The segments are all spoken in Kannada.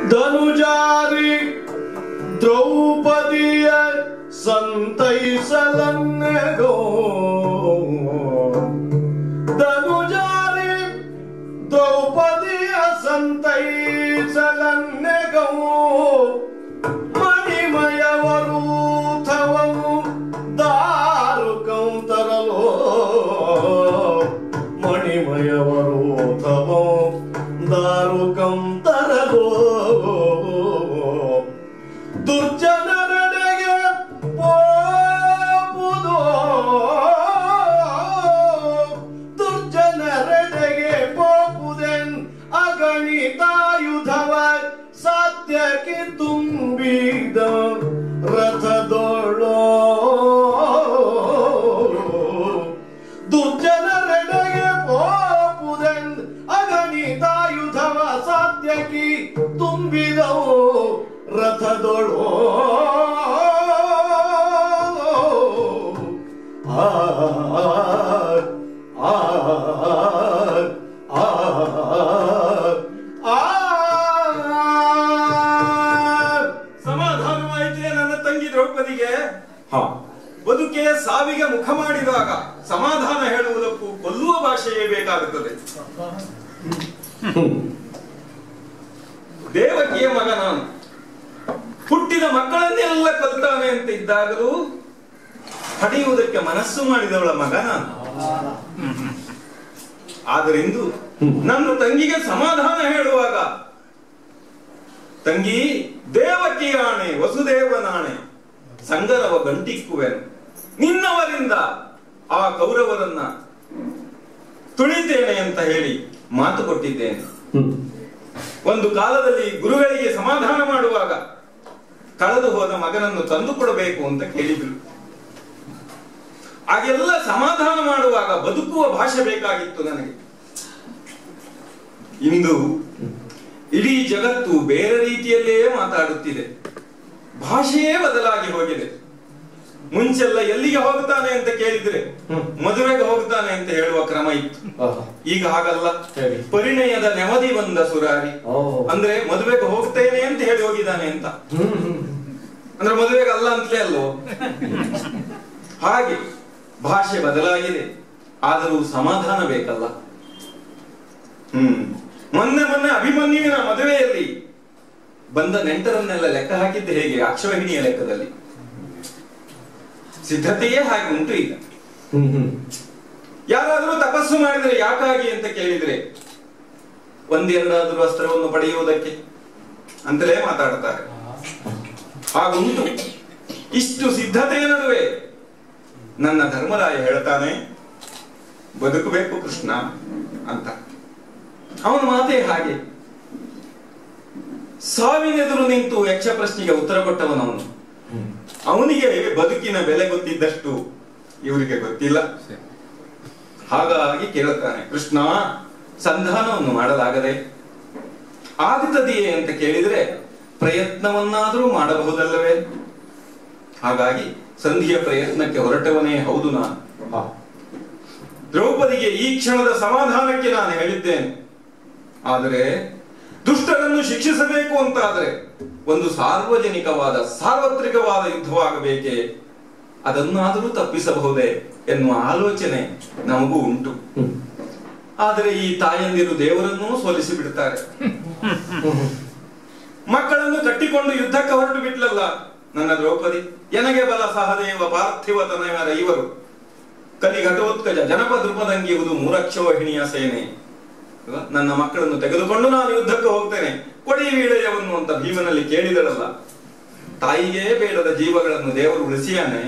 ಧನುಜಾರಿ ದ್ರೌಪದಿಯ ಸಂತೈಸಲನ್ನಗೋ ಧನುಜಾರಿ ದ್ರೌಪದಿಯ ಸಂತೈಸಲನ್ನಗೋ ಮಣಿಮಯವರೂಥವವು ದಾರುಕಂ ತರಲೋ ಮಣಿಮಯವರೂಥವೋ ದಾರುಕಂ ತರಲೋ ದುರ್ಜನರಡೆಗೆ ಪೋಪುದೋ ದುರ್ಜನರೆಡೆಗೆ ಪೋಪುದೆನ್ ಅಗಣಿತಾಯುಧವ ಸಾಧ್ಯಕ್ಕೆ ತುಂಬಿದ ರಥದೊಳೋ ದುರ್ಜನರೆಡೆಗೆ ಪೋಪುದೆನ್ ಅಗಣಿತಾಯುಧವ ಸಾಧ್ಯಕ್ಕೆ ತುಂಬಿದವು ರಥದೊಳೋ ಆ ಆ ಆ ಆ ಸಮಾಧಾನವಾಯಿತೆ ನನ್ನ ತಂಗಿ ದ್ರೌಪದಿಗೆ ಹಾ ಬದುಕೆ ಸಾವಿಗೆ ಮುಖ ಮಾಡಿದಾಗ ಸಮಾಧಾನ ಹೇಳುವುದಕ್ಕೂ ಕೊಲ್ಲುವ ಭಾಷೆಯೇ ಬೇಕಾಗುತ್ತದೆ ದೇವಕಿಯ ಮಗ ನಾನು ಹುಟ್ಟಿದ ಮಕ್ಕಳನ್ನೆಲ್ಲ ಕೊಲ್ತಾನೆ ಅಂತ ಇದ್ದಾಗಲೂ ಹಡಿಯುವುದಕ್ಕೆ ಮನಸ್ಸು ಮಾಡಿದವಳ ಮಗ ನಾನು ಆದರಿಂದು ನನ್ನ ತಂಗಿಗೆ ಸಮಾಧಾನ ಹೇಳುವಾಗ ತಂಗಿ ದೇವಕಿ ಆಣೆ ವಸುದೇವನಾಣೆ ಸಂಗರವ ಗಂಟಿಕ್ಕುವೆನು ನಿನ್ನವರಿಂದ ಆ ಕೌರವರನ್ನ ತುಳಿತೇನೆ ಅಂತ ಹೇಳಿ ಮಾತು ಕೊಟ್ಟಿದ್ದೇನೆ ಒಂದು ಕಾಲದಲ್ಲಿ ಗುರುಗಳಿಗೆ ಸಮಾಧಾನ ಮಾಡುವಾಗ ಕಳೆದು ಹೋದ ಮಗನನ್ನು ತಂದು ಕೊಡಬೇಕು ಅಂತ ಕೇಳಿದ್ರು ಆಗೆಲ್ಲ ಸಮಾಧಾನ ಮಾಡುವಾಗ ಬದುಕುವ ಭಾಷೆ ಬೇಕಾಗಿತ್ತು ನನಗೆ ಇಂದು ಇಡೀ ಜಗತ್ತು ಬೇರೆ ರೀತಿಯಲ್ಲೇ ಮಾತಾಡುತ್ತಿದೆ ಭಾಷೆಯೇ ಬದಲಾಗಿ ಹೋಗಿದೆ ಮುಂಚೆಲ್ಲ ಎಲ್ಲಿಗೆ ಹೋಗ್ತಾನೆ ಅಂತ ಕೇಳಿದ್ರೆ ಮದುವೆಗೆ ಹೋಗ್ತಾನೆ ಅಂತ ಹೇಳುವ ಕ್ರಮ ಇತ್ತು ಈಗ ಹಾಗಲ್ಲ ಹೇಗೆ? ಪರಿಣಯದ ನೆಮ್ಮದಿ ಬಂದ ಸುರಾರಿ ಓ. ಅಂದ್ರೆ ಮದುವೆಗೆ ಹೋಗ್ತೇನೆ ಅಂತ ಹೇಳಿ ಹೋಗಿದ್ದಾನೆ ಅಂತ ಅಂದ್ರೆ ಮದುವೆಗೆ ಅಲ್ಲ ಅಂತಲೇ ಅಲ್ಲೋ ಹಾಗೆ ಭಾಷೆ ಬದಲಾಗಿದೆ ಆದರೂ ಸಮಾಧಾನ ಬೇಕಲ್ಲ ಹ್ಮ್ ಮೊನ್ನೆ ಮೊನ್ನೆ ಅಭಿಮನ್ಯುವಿನ ಮದುವೆಯಲ್ಲಿ ಬಂದ ನೆಂಟರನ್ನೆಲ್ಲ ಲೆಕ್ಕ ಹಾಕಿದ್ದು ಹೇಗೆ ಅಕ್ಷವಹಿಣಿಯ ಲೆಕ್ಕದಲ್ಲಿ ಸಿದ್ಧತೆಯೇ ಹಾಗೆ ಉಂಟು ಈಗ ಯಾರಾದರೂ ತಪಸ್ಸು ಮಾಡಿದರೆ ಯಾಕಾಗಿ ಅಂತ ಕೇಳಿದ್ರೆ ಒಂದೆರಡಾದ್ರೂ ಅಸ್ತ್ರವನ್ನು ಪಡೆಯುವುದಕ್ಕೆ ಅಂತಲೇ ಮಾತಾಡ್ತಾರೆ ಹಾಗುಂಟು ಇಷ್ಟು ಸಿದ್ಧತೆಯ ನಡುವೆ ನನ್ನ ಧರ್ಮರಾಯ ಹೇಳ್ತಾನೆ ಬದುಕಬೇಕು ಕೃಷ್ಣ ಅಂತ ಅವನ ಮಾತೇ ಹಾಗೆ ಸಾವಿನೆದುರು ನಿಂತು ಯಕ್ಷ ಪ್ರಶ್ನೆಗೆ ಉತ್ತರ ಕೊಟ್ಟವನವನು ಅವನಿಗೆ ಬದುಕಿನ ಬೆಲೆ ಗೊತ್ತಿದ್ದಷ್ಟು ಇವರಿಗೆ ಗೊತ್ತಿಲ್ಲ ಹಾಗಾಗಿ ಕೇಳುತ್ತಾನೆ ಕೃಷ್ಣ ಸಂಧಾನವನ್ನು ಮಾಡಲಾಗದೆ ಆಗುತ್ತದೆಯೇ ಅಂತ ಕೇಳಿದ್ರೆ ಪ್ರಯತ್ನವನ್ನಾದರೂ ಮಾಡಬಹುದಲ್ಲವೇ ಹಾಗಾಗಿ ಸಂಧಿಯ ಪ್ರಯತ್ನಕ್ಕೆ ಹೊರಟವನೇ ಹೌದು ನಾನು ದ್ರೌಪದಿಗೆ ಈ ಕ್ಷಣದ ಸಮಾಧಾನಕ್ಕೆ ನಾನು ಹೇಳಿದ್ದೇನೆ ಆದರೆ ದುಷ್ಟರನ್ನು ಶಿಕ್ಷಿಸಬೇಕು ಅಂತಾದರೆ ಒಂದು ಸಾರ್ವಜನಿಕವಾದ ಸಾರ್ವತ್ರಿಕವಾದ ಯುದ್ಧವಾಗಬೇಕೇ ಅದನ್ನಾದರೂ ತಪ್ಪಿಸಬಹುದೇ ಎನ್ನುವ ಆಲೋಚನೆ ನಮಗೂ ಉಂಟು ಆದರೆ ಈ ತಾಯಂದಿರು ದೇವರನ್ನೂ ಸೋಲಿಸಿ ಬಿಡ್ತಾರೆ ಮಕ್ಕಳನ್ನು ಕಟ್ಟಿಕೊಂಡು ಯುದ್ಧಕ್ಕೆ ಹೊರಟು ಬಿಟ್ಲಲ್ಲ ನನ್ನ ದ್ರೌಪದಿ ಎನಗೆ ಬಲ ಸಹದೇವ ಪಾರ್ಥಿವ ತನಯರ ಇವರು ಕಲಿ ಘಟೋತ್ಕಜ ಜನಪ ದೃಪದಂಗಿಯುವುದು ಮೂರಕ್ಷವಹಿಣಿಯ ಸೇನೆ ಅಲ್ವಾ? ನನ್ನ ಮಕ್ಕಳನ್ನು ತೆಗೆದುಕೊಂಡು ನಾನು ಯುದ್ಧಕ್ಕೆ ಹೋಗ್ತೇನೆ ಕೊಡಿ ವೀಳೆಯವನ್ನು ಅಂತ ಭೀಮನಲ್ಲಿ ಕೇಳಿದಳಲ್ಲ ತಾಯಿಗೆ ಬೇಡದ ಜೀವಗಳನ್ನು ದೇವರು ಉಳಿಸಿಯಾನೆ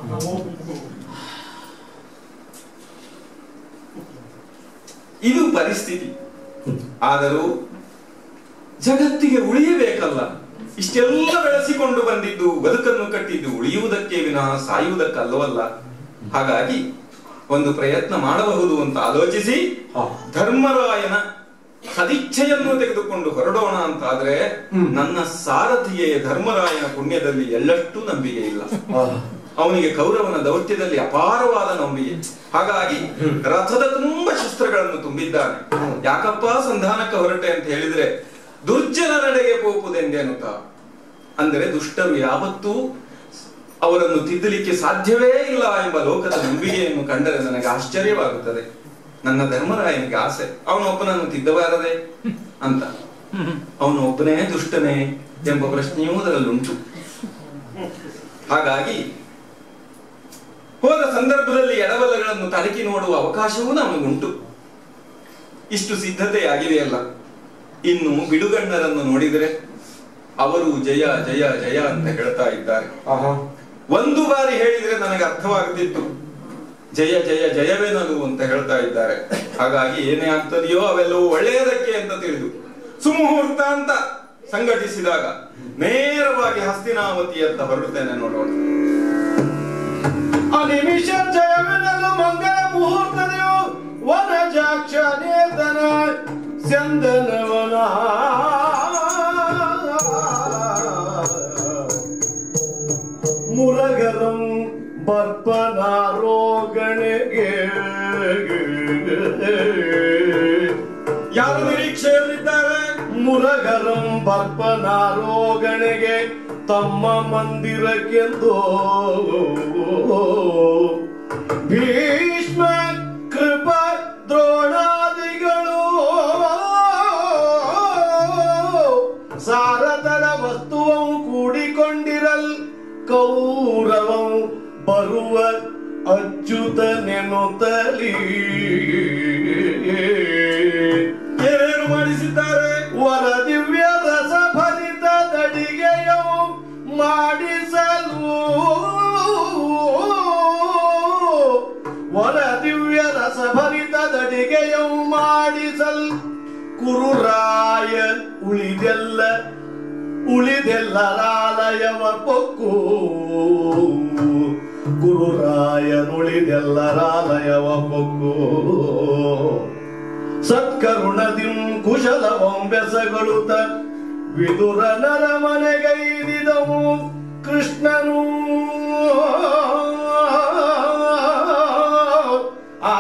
ಇದು ಪರಿಸ್ಥಿತಿ ಆದರೂ ಜಗತ್ತಿಗೆ ಉಳಿಯಬೇಕಲ್ಲ ಇಷ್ಟೆಲ್ಲ ಬೆಳೆಸಿಕೊಂಡು ಬಂದಿದ್ದು ಬದುಕನ್ನು ಕಟ್ಟಿದ್ದು ಉಳಿಯುವುದಕ್ಕೆ ವಿನಃ ಸಾಯುವುದಕ್ಕಲ್ಲವಲ್ಲ ಹಾಗಾಗಿ ಒಂದು ಪ್ರಯತ್ನ ಮಾಡಬಹುದು ಅಂತ ಆಲೋಚಿಸಿ ಹಾ. ಧರ್ಮರಾಯನ ಸದಿಚ್ಛೆಯನ್ನು ತೆಗೆದುಕೊಂಡು ಹೊರಡೋಣ ಅಂತ ಆದ್ರೆ ನನ್ನ ಸಾರಥಿಯೇ ಧರ್ಮರಾಯನ ಪುಣ್ಯದಲ್ಲಿ ಎಳ್ಳಷ್ಟು ನಂಬಿಕೆ ಇಲ್ಲ ಅವನಿಗೆ ಕೌರವನ ದೌತ್ಯದಲ್ಲಿ ಅಪಾರವಾದ ನಂಬಿಕೆ ಹಾಗಾಗಿ ರಥದ ತುಂಬ ಶಸ್ತ್ರಗಳನ್ನು ತುಂಬಿದ್ದಾನೆ ಯಾಕಪ್ಪ ಸಂಧಾನಕ್ಕೆ ಹೊರಟೆ ಅಂತ ಹೇಳಿದ್ರೆ ದುರ್ಜನರೆಡೆಗೆ ಪೋಪುದೆಂದೆನುತ ಅಂದರೆ ದುಷ್ಟರು ಯಾವತ್ತೂ ಅವರನ್ನು ತಿದ್ದಲಿಕ್ಕೆ ಸಾಧ್ಯವೇ ಇಲ್ಲ ಎಂಬ ಲೋಕದ ನಂಬಿಕೆಯನ್ನು ಕಂಡರೆ ನನಗೆ ಆಶ್ಚರ್ಯವಾಗುತ್ತದೆ ನನ್ನ ಧರ್ಮರಾಯನಿಗೆ ಆಸೆ ಅವನೊಬ್ಬನನ್ನು ತಿದ್ದಬಾರದೆ ಅಂತ ಅವನು ಒಬ್ಬನೇ ದುಷ್ಟನೇ ಎಂಬ ಪ್ರಶ್ನೆಯೂ ಅದರಲ್ಲುಂಟು ಹಾಗಾಗಿ ಹೋದ ಸಂದರ್ಭದಲ್ಲಿ ಎಡಬಲಗಳನ್ನು ತಡಕಿ ನೋಡುವ ಅವಕಾಶವೂ ನಮಗುಂಟು ಇಷ್ಟು ಸಿದ್ಧತೆ ಆಗಿದೆಯಲ್ಲ ಇನ್ನು ಬಿಡುಗಣ್ಣರನ್ನು ನೋಡಿದರೆ ಅವರು ಜಯ ಜಯ ಜಯ ಅಂತ ಹೇಳ್ತಾ ಇದ್ದಾರೆ ಒಂದು ಬಾರಿ ಹೇಳಿದ್ರೆ ನನಗೆ ಅರ್ಥವಾಗುತ್ತಿತ್ತು ಜಯ ಜಯ ಜಯವೇನದು ಅಂತ ಹೇಳ್ತಾ ಇದ್ದಾರೆ ಹಾಗಾಗಿ ಏನೇ ಆಗ್ತದೆಯೋ ಅವೆಲ್ಲವೂ ಒಳ್ಳೆಯದಕ್ಕೆ ಅಂತ ತಿಳಿದು ಸುಮುಹೂರ್ತ ಅಂತ ಸಂಘಟಿಸಿದಾಗ ನೇರವಾಗಿ ಹಸ್ತಿನಾವತಿಯತ್ತ ಹೊರಡುತ್ತೇನೆ ನೋಡೋಣ ಅನಿಮಿಷ ಜಯವೆನಲು ಮಂಗಲ ಮುಹೂರ್ತದೆಯು ವನಜಾಕ್ಷ ನೇತನ ಚಂದನವನ ಮುರಗರಂ ಬರ್ಪನಾರೋಗಣೆಗೆ ಯಾರು ನಿರೀಕ್ಷೆಯಲ್ಲಿದ್ದಾರೆ ಮುರಗರಂ ಬರ್ಪನಾರೋಗಣೆಗೆ ತಮ್ಮ ಮಂದಿರಕ್ಕೆಂದು ಭೀಷ್ಮ ಕೃಪ ದ್ರೋಣಾದಿಗಳು ಸಾರಥರ ವಸ್ತುವಂ ಕೂಡಿಕೊಂಡಿರಲ್ ಕೌರವಂ ಬರುವ ಅಚ್ಯುತ ನೆನುತ್ತಲಿ ಏನೇನು ಮಾಡಿಸಿದ್ದಾರೆ ವರ ದಿವ್ಯ ರಸ ಭರಿತ ದಡಿಗೆಯು ಮಾಡಿಸಲು ವರ ದಿವ್ಯ ರಸ ಭರಿತ ದಡಿಗೆಯು ಮಾಡಿಸಲ್ ಕುರುರಾಯ ಉಳಿದೆಲ್ಲ ಉಳಿದೆಲ್ಲರಾಲಯವ ಪೊಕ್ಕು ಗುರುರಾಯನುಳಿದೆಲ್ಲರಾಲಯವ ಪೊಕ್ಕು ಸತ್ಕರುಣದಿಂ ಕುಶಲವಂ ಬೆಸಗಳುತ ವಿದುರ ನರ ಮನೆಗೈದಿದವು ಕೃಷ್ಣನು ಆ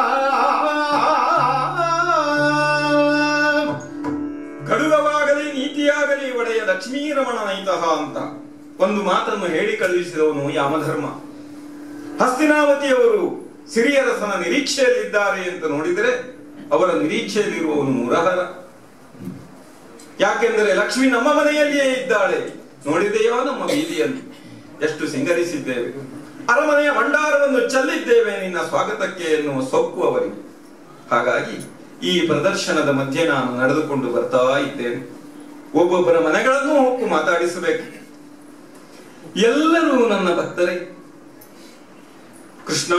ಖಡುಗವಾಗಲಿ ನೀತಿಯಾಗಲಿ ಒಡೆಯ ಲಕ್ಷ್ಮೀರಮಣ ನೈತಃ ಅಂತ ಒಂದು ಮಾತನ್ನು ಹೇಳಿ ಕಳುಹಿಸಿದವನು ಯಾಮಧರ್ಮ ಹಸ್ತಿನಾವತಿಯವರು ಸಿರಿಯರಸನ ನಿರೀಕ್ಷೆಯಲ್ಲಿದ್ದಾರೆ ಅಂತ ನೋಡಿದರೆ ಅವರ ನಿರೀಕ್ಷೆಯಲ್ಲಿರುವವನು ಮುರಹರ ಯಾಕೆಂದರೆ ಲಕ್ಷ್ಮಿ ನಮ್ಮ ಮನೆಯಲ್ಲಿಯೇ ಇದ್ದಾಳೆ ನೋಡಿದೆಯೋ ನಮ್ಮ ಬೀದಿಯಲ್ಲಿ ಎಷ್ಟು ಸಿಂಗರಿಸಿದ್ದೇವೆ ಅರಮನೆಯ ಭಂಡಾರವನ್ನು ಚೆಲ್ಲಿದ್ದೇವೆ ನಿನ್ನ ಸ್ವಾಗತಕ್ಕೆ ಎನ್ನುವ ಸೊಕ್ಕು ಅವರಿಗೆ ಹಾಗಾಗಿ ಈ ಪ್ರದರ್ಶನದ ಮಧ್ಯೆ ನಾನು ನಡೆದುಕೊಂಡು ಬರ್ತಾ ಇದ್ದೇನೆ ಒಬ್ಬೊಬ್ಬರ ಮನೆಗಳನ್ನು ಹೊಕ್ಕು ಮಾತಾಡಿಸಬೇಕು ಎಲ್ಲರೂ ನನ್ನ ಭಕ್ತರೇ ಕೃಷ್ಣ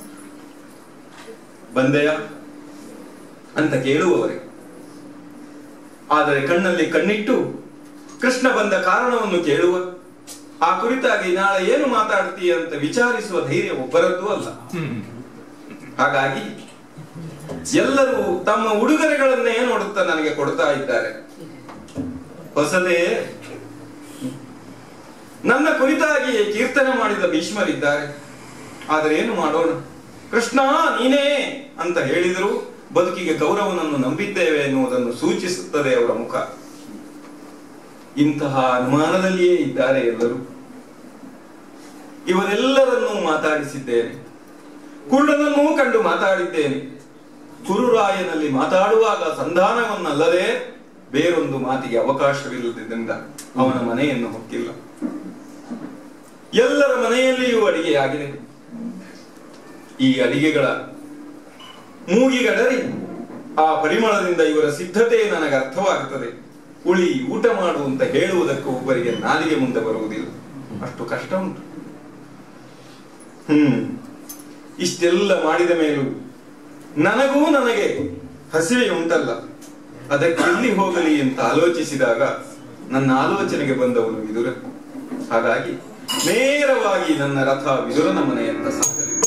ಬಂದೆಯ ಅಂತ ಕೇಳುವವರೇ ಆದರೆ ಕಣ್ಣಲ್ಲಿ ಕಣ್ಣಿಟ್ಟು ಕೃಷ್ಣ ಬಂದ ಕಾರಣವನ್ನು ಕೇಳುವ ಆ ಕುರಿತಾಗಿ ನಾಳೆ ಏನು ಮಾತಾಡ್ತೀಯ ಅಂತ ವಿಚಾರಿಸುವ ಧೈರ್ಯ ಒಬ್ಬರದ್ದು ಅಲ್ಲ ಹಾಗಾಗಿ ಎಲ್ಲರೂ ತಮ್ಮ ಉಡುಗೊರೆಗಳನ್ನೇ ನೋಡುತ್ತಾ ನನಗೆ ಕೊಡ್ತಾ ಇದ್ದಾರೆ ಹೊಸದೇ ನನ್ನ ಕುರಿತಾಗಿ ಕೀರ್ತನೆ ಮಾಡಿದ ಭೀಷ್ಮರಿದ್ದಾರೆ ಆದರೆ ಏನು ಮಾಡೋಣ ಕೃಷ್ಣ ನೀನೇ ಅಂತ ಹೇಳಿದರು ಬದುಕಿಗೆ ಗೌರವನನ್ನು ನಂಬಿದ್ದೇವೆ ಎನ್ನುವುದನ್ನು ಸೂಚಿಸುತ್ತದೆ ಅವರ ಮುಖ ಇಂತಹ ಅನುಮಾನದಲ್ಲಿಯೇ ಇದ್ದಾರೆ ಎಲ್ಲರೂ ಇವರೆಲ್ಲರನ್ನೂ ಮಾತಾಡಿಸಿದ್ದೇನೆ ಕುರುಡನನ್ನೂ ಕಂಡು ಮಾತಾಡಿದ್ದೇನೆ ಕುರುರಾಯನಲ್ಲಿ ಮಾತಾಡುವಾಗ ಸಂಧಾನವನ್ನಲ್ಲದೆ ಬೇರೊಂದು ಮಾತಿಗೆ ಅವಕಾಶವಿಲ್ಲದಿಂದ ಅವನ ಮನೆಯನ್ನು ಹೊಕ್ಕಿಲ್ಲ ಎಲ್ಲರ ಮನೆಯಲ್ಲಿಯೂ ಅಡಿಗೆ ಆಗಿದೆ ಈ ಅಡಿಗೆಗಳ ಮೂಗಿಗಡರಿ ಆ ಪರಿಮಳದಿಂದ ಇವರ ಸಿದ್ಧತೆ ನನಗೆ ಅರ್ಥವಾಗುತ್ತದೆ ಉಳಿ ಊಟ ಮಾಡು ಅಂತ ಹೇಳುವುದಕ್ಕೆ ಒಬ್ಬರಿಗೆ ನಾಲಿಗೆ ಮುಂದೆ ಬರುವುದಿಲ್ಲ ಅಷ್ಟು ಕಷ್ಟ ಉಂಟು ಹ್ಮ್ ಇಷ್ಟೆಲ್ಲ ಮಾಡಿದ ಮೇಲೂ ನನಗೂ ನನಗೆ ಹಸಿವೆ ಉಂಟಲ್ಲ ಅದಕ್ಕೆ ಎಲ್ಲಿ ಹೋಗಲಿ ಅಂತ ಆಲೋಚಿಸಿದಾಗ ನನ್ನ ಆಲೋಚನೆಗೆ ಬಂದವನು ವಿದುರ ಹಾಗಾಗಿ ನೇರವಾಗಿ ನನ್ನ ರಥ ವಿದುರನ ಮನೆಯತ್ತ ಸಾಗಲಿದೆ